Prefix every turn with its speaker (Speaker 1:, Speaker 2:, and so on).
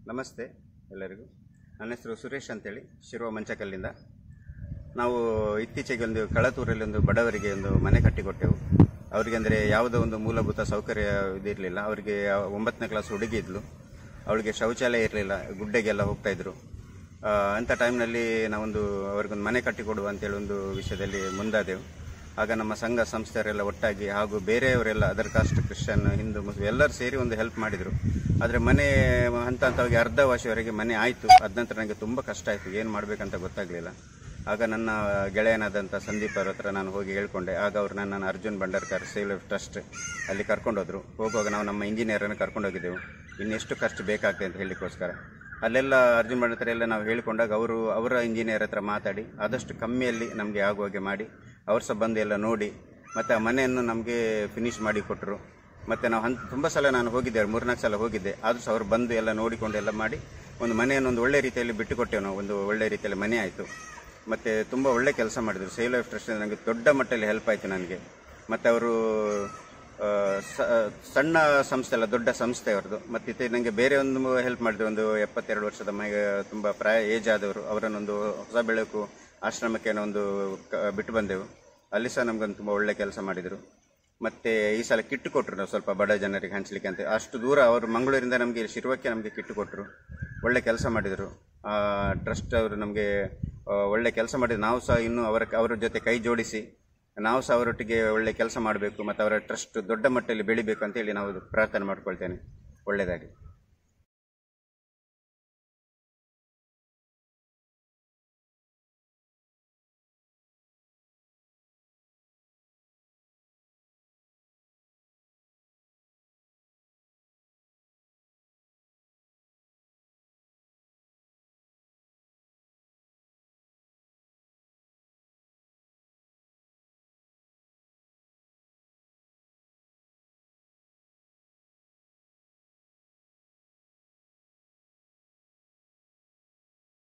Speaker 1: ನಮಸ್ತೆ ಎಲ್ಲರಿಗೂ ನನ್ನ ಹೆಸರು ಸುರೇಶ್ ಅಂತೇಳಿ ಶಿರುವ ಮಂಚಕಲ್ಲಿಂದ ನಾವು ಇತ್ತೀಚೆಗೆ ಒಂದು ಕಳತೂರಲ್ಲಿ ಒಂದು ಬಡವರಿಗೆ ಒಂದು ಮನೆ ಕಟ್ಟಿಕೊಟ್ಟೆವು ಅವರಿಗೆ ಅಂದರೆ ಯಾವುದೋ ಒಂದು ಮೂಲಭೂತ ಸೌಕರ್ಯ ಇದಿರಲಿಲ್ಲ ಅವರಿಗೆ ಒಂಬತ್ತನೇ ಕ್ಲಾಸ್ ಹುಡುಗಿ ಇದ್ಲು ಅವಳಿಗೆ ಶೌಚಾಲಯ ಇರಲಿಲ್ಲ ಗುಡ್ಡೆಗೆಲ್ಲ ಹೋಗ್ತಾ ಇದ್ರು ಆ, ಅಂಥ ಟೈಮ್ನಲ್ಲಿ ನಾವೊಂದು ಅವ್ರಿಗೊಂದು ಮನೆ ಕಟ್ಟಿಕೊಡುವ ಅಂತೇಳಿ ಒಂದು ವಿಷಯದಲ್ಲಿ ಮುಂದಾದೆವು ಆಗ ನಮ್ಮ ಸಂಘ ಸಂಸ್ಥೆಯವರೆಲ್ಲ ಒಟ್ಟಾಗಿ ಹಾಗೂ ಬೇರೆಯವರೆಲ್ಲ other caste Christian Hindu Muslim ಎಲ್ಲರೂ ಸೇರಿ ಒಂದು ಹೆಲ್ಪ್ ಮಾಡಿದರು ಆದರೆ ಮನೆ ಹಂತ ಹಂತವಾಗಿ ಅರ್ಧ ವಾಶಿವರೆಗೆ ಮನೆ ಆಯಿತು ಅದ ನಂತರ ನನಗೆ ತುಂಬ ಕಷ್ಟ ಆಯಿತು ಏನು ಮಾಡಬೇಕಂತ ಗೊತ್ತಾಗಲಿಲ್ಲ ಆಗ ನನ್ನ ಗೆಳೆಯನಾದಂಥ ಸಂದೀಪ್ ಅವ್ರ ಹತ್ರ ನಾನು ಹೋಗಿ ಹೇಳ್ಕೊಂಡೆ ಆಗ ಅವರು ನನ್ನನ್ನು Arjun Bhandarkar save life trust ಅಲ್ಲಿ ಕರ್ಕೊಂಡೋದ್ರು ಹೋಗುವಾಗ ನಾವು ನಮ್ಮ ಇಂಜಿನಿಯರನ್ನು ಕರ್ಕೊಂಡೋಗಿದ್ದೆವು ಇನ್ನೆಷ್ಟು ಖರ್ಚು ಬೇಕಾಗ್ತದೆ ಅಂತ ಹೇಳಲಿಕ್ಕೋಸ್ಕರ ಅಲ್ಲೆಲ್ಲ ಅರ್ಜುನ್ ಭಂಡಾರ್ ಹತ್ರ ಎಲ್ಲ ನಾವು ಹೇಳ್ಕೊಂಡಾಗ ಅವರು ಅವರ ಇಂಜಿನಿಯರ್ ಹತ್ರ ಮಾತಾಡಿ ಆದಷ್ಟು ಕಮ್ಮಿಯಲ್ಲಿ ನಮಗೆ ಆಗುವ ಹಾಗೆ ಮಾಡಿ ಅವ್ರು ಸಹ ಬಂದು ಎಲ್ಲ ನೋಡಿ ಮತ್ತು ಆ ಮನೆಯನ್ನು ನಮಗೆ ಫಿನಿಶ್ ಮಾಡಿ ಕೊಟ್ಟರು ಮತ್ತು ನಾವು ಹಂತ ತುಂಬ ಸಲ ನಾನು ಹೋಗಿದ್ದೆ ಮೂರ್ನಾಲ್ಕು ಸಲ ಹೋಗಿದ್ದೆ ಆದರೂ ಸಹ ಅವರು ಬಂದು ಎಲ್ಲ ನೋಡಿಕೊಂಡು ಎಲ್ಲ ಮಾಡಿ ಒಂದು ಮನೆಯನ್ನು ಒಂದು ಒಳ್ಳೆ ರೀತಿಯಲ್ಲಿ ಬಿಟ್ಟು ಕೊಟ್ಟೆವು ನಾವು ಒಂದು ಒಳ್ಳೆ ರೀತಿಯಲ್ಲಿ ಮನೆ ಆಯಿತು ಮತ್ತು ತುಂಬ ಒಳ್ಳೆ ಕೆಲಸ ಮಾಡಿದರು ಸೇವ್ ಲೈಫ್ ಟ್ರಸ್ಟ್ ನನಗೆ ದೊಡ್ಡ ಮಟ್ಟದಲ್ಲಿ ಹೆಲ್ಪ್ ಆಯಿತು ನನಗೆ ಮತ್ತು ಅವರು ಆ, ಸ- ಸಣ್ಣ ಸಂಸ್ಥೆ ಅಲ್ಲ ದೊಡ್ಡ ಸಂಸ್ಥೆ ಅವ್ರದ್ದು ಮತ್ತು ಇತ್ತೆ ನನಗೆ ಬೇರೆ ಒಂದು ಹೆಲ್ಪ್ ಮಾಡಿದ್ರು ಒಂದು ಎಪ್ಪತ್ತೆರಡು ವರ್ಷದ ಮೈಗೆ ತುಂಬ ಪ್ರಾಯ ಏಜ್ ಆದವರು ಅವರನ್ನೊಂದು ಹೊಸ ಬೆಳಕು ಆಶ್ರಮಕ್ಕೆ ಒಂದು ಕ- ಬಿಟ್ಟು ಬಂದೆವು ಅಲ್ಲಿ ಸಹ ನಮ್ಗೊಂದು ತುಂಬ ಒಳ್ಳೆ ಕೆಲಸ ಮಾಡಿದರು ಮತ್ತೆ ಈ ಸಲ ಕಿಟ್ಟು ಕೊಟ್ಟರು ನಾವು ಸ್ವಲ್ಪ ಬಡ ಜನರಿಗೆ ಹಂಚಲಿಕ್ಕೆ ಅಂತ ಅಷ್ಟು ದೂರ ಅವರು ಮಂಗಳೂರಿಂದ ನಮಗೆ ಶಿರ್ವಕ್ಕೆ ನಮಗೆ ಕಿಟ್ಟು ಕೊಟ್ಟರು ಒಳ್ಳೆ ಕೆಲಸ ಮಾಡಿದರು ಟ್ರಸ್ಟ್ ಅವರು ನಮಗೆ ಒಳ್ಳೆ ಕೆಲಸ ಮಾಡಿದ್ರು ನಾವು ಸಹ ಇನ್ನು ಅವರ ಅವರ ಜೊತೆ ಕೈ ಜೋಡಿಸಿ ನಾವು ಸಹ ಅವರೊಟ್ಟಿಗೆ ಒಳ್ಳೆ ಕೆಲಸ ಮಾಡಬೇಕು ಮತ್ತು ಅವರ ಟ್ರಸ್ಟ್ ದೊಡ್ಡ ಮಟ್ಟದಲ್ಲಿ ಬೆಳಿಬೇಕು ಅಂತೇಳಿ ನಾವು ಪ್ರಾರ್ಥನೆ ಮಾಡ್ಕೊಳ್ತೇನೆ ಒಳ್ಳೆಯದಾಗಿ